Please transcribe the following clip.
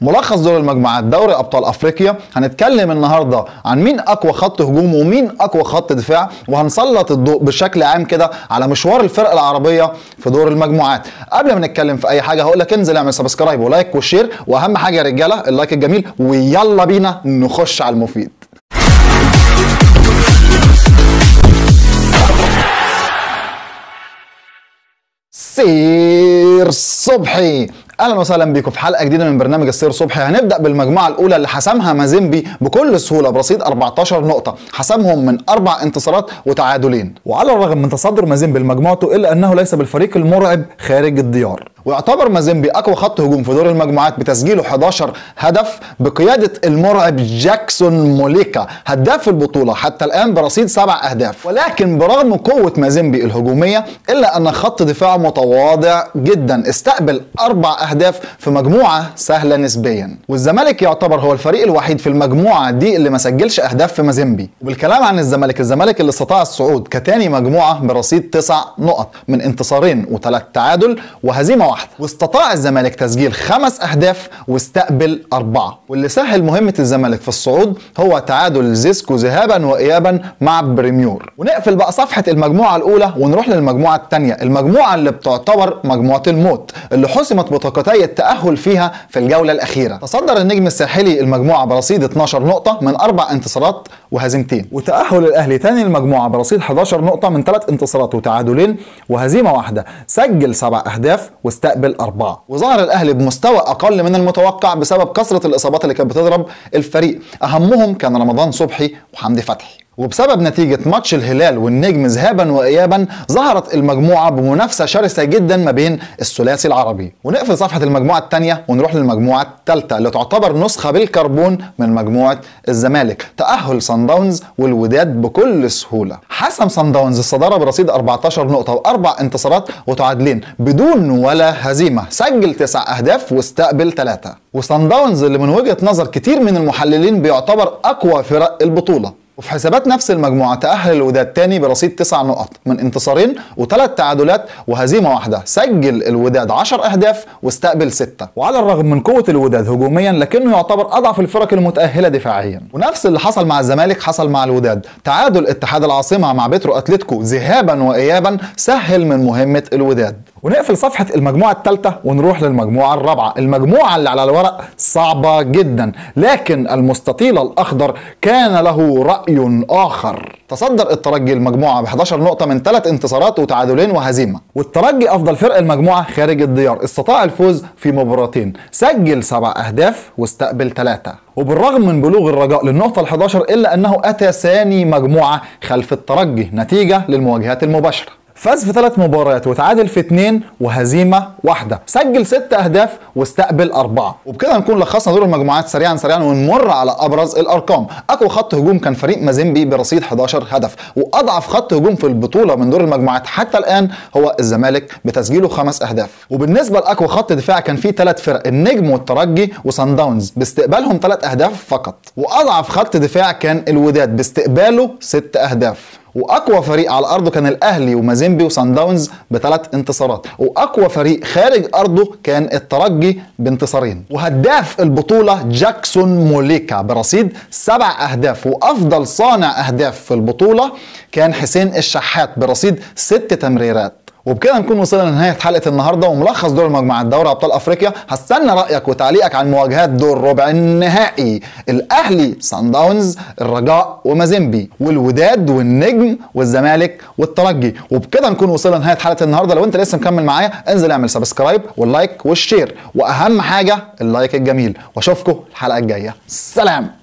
ملخص دور المجموعات دوري ابطال افريقيا هنتكلم النهارده عن مين اقوى خط هجوم ومين اقوى خط دفاع وهنسلط الضوء بشكل عام كده على مشوار الفرق العربيه في دور المجموعات قبل ما نتكلم في اي حاجه هقول لك انزل اعمل سبسكرايب ولايك وشير واهم حاجه يا رجاله اللايك الجميل ويلا بينا نخش على المفيد سير صبحي اهلا وسهلا بكم في حلقه جديده من برنامج السير صبحي هنبدا بالمجموعه الاولى اللي حسمها مازيمبي بكل سهوله برصيد 14 نقطه حسمهم من اربع انتصارات وتعادلين وعلى الرغم من تصدر مازيمبي لمجموعته الا انه ليس بالفريق المرعب خارج الديار ويعتبر مازيمبي اقوى خط هجوم في دور المجموعات بتسجيله 11 هدف بقياده المرعب جاكسون موليكا هداف البطوله حتى الان برصيد سبع اهداف ولكن برغم قوه مازيمبي الهجوميه الا ان خط دفاعه متواضع جدا استقبل اربع اهداف في مجموعه سهله نسبيا والزمالك يعتبر هو الفريق الوحيد في المجموعه دي اللي ما سجلش اهداف في مازيمبي وبالكلام عن الزمالك الزمالك اللي استطاع الصعود كتاني مجموعه برصيد تسع نقط من انتصارين وثلاث تعادل وهزيمه واحده واستطاع الزمالك تسجيل خمس اهداف واستقبل اربعه واللي سهل مهمه الزمالك في الصعود هو تعادل زيسكو ذهابا وايابا مع بريميور ونقفل بقى صفحه المجموعه الاولى ونروح للمجموعه الثانيه المجموعه اللي بتعتبر مجموعه الموت اللي حسمت بطاقتي التاهل فيها في الجوله الاخيره تصدر النجم الساحلي المجموعه برصيد 12 نقطه من اربع انتصارات وهزيمتين وتاهل الاهلي ثاني المجموعه برصيد 11 نقطه من ثلاث انتصارات وتعادلين وهزيمه واحده سجل سبع اهداف واستقبل اربعه وظهر الاهلي بمستوى اقل من المتوقع بسبب كثره الاصابات اللي كانت بتضرب الفريق اهمهم كان رمضان صبحي وحمدي فتحي وبسبب نتيجة ماتش الهلال والنجم ذهابا وإيابا ظهرت المجموعة بمنافسة شرسة جدا ما بين الثلاثي العربي ونقفل صفحة المجموعة الثانية ونروح للمجموعة الثالثة اللي تعتبر نسخة بالكربون من مجموعة الزمالك تأهل صن داونز والوداد بكل سهولة حسم صن داونز الصدارة برصيد 14 نقطة وأربع انتصارات وتعادلين بدون ولا هزيمة سجل تسع أهداف واستقبل ثلاثة وصن داونز اللي من وجهة نظر كتير من المحللين بيعتبر أقوى فرق البطولة وفي حسابات نفس المجموعة تأهل الوداد تاني برصيد تسع نقط من انتصارين وثلاث تعادلات وهزيمة واحدة سجل الوداد 10 أهداف واستقبل ستة وعلى الرغم من قوة الوداد هجوميا لكنه يعتبر أضعف الفرق المتأهلة دفاعيا ونفس اللي حصل مع الزمالك حصل مع الوداد تعادل اتحاد العاصمة مع بيترو أتلتيكو ذهابا وإيابا سهل من مهمة الوداد ونقفل صفحة المجموعة الثالثة ونروح للمجموعة الرابعة المجموعة اللي على الورق صعبة جدا لكن المستطيل الأخضر كان له رأي آخر تصدر الترجي المجموعة ب 11 نقطة من ثلاث انتصارات وتعادلين وهزيمة والترجي أفضل فرق المجموعة خارج الديار استطاع الفوز في مباراتين سجل سبع أهداف واستقبل ثلاثة وبالرغم من بلوغ الرجاء للنقطة ال 11 إلا أنه أتى ثاني مجموعة خلف الترجي نتيجة للمواجهات المباشرة فاز في ثلاث مباريات وتعادل في اثنين وهزيمه واحده سجل ست اهداف واستقبل اربعه وبكده نكون لخصنا دور المجموعات سريعا سريعا ونمر على ابرز الارقام اقوى خط هجوم كان فريق مازيمبي برصيد 11 هدف واضعف خط هجوم في البطوله من دور المجموعات حتى الان هو الزمالك بتسجيله خمس اهداف وبالنسبه لاقوى خط دفاع كان فيه ثلاث فرق النجم والترجي وصن داونز باستقبالهم ثلاث اهداف فقط واضعف خط دفاع كان الوداد باستقباله ست اهداف واقوى فريق على ارضه كان الاهلي ومازيمبي وسان داونز بثلاث انتصارات واقوى فريق خارج ارضه كان الترجي بانتصارين وهداف البطوله جاكسون موليكا برصيد سبع اهداف وافضل صانع اهداف في البطوله كان حسين الشحات برصيد ست تمريرات وبكده نكون وصلنا لنهايه حلقه النهارده وملخص دور المجموعات دوري ابطال افريقيا هستنى رايك وتعليقك عن مواجهات دور ربع النهائي الاهلي سان داونز الرجاء ومازيمبي والوداد والنجم والزمالك والترجي وبكده نكون وصلنا لنهايه حلقه النهارده لو انت لسه مكمل معايا انزل اعمل سبسكرايب واللايك والشير واهم حاجه اللايك الجميل واشوفكم الحلقه الجايه سلام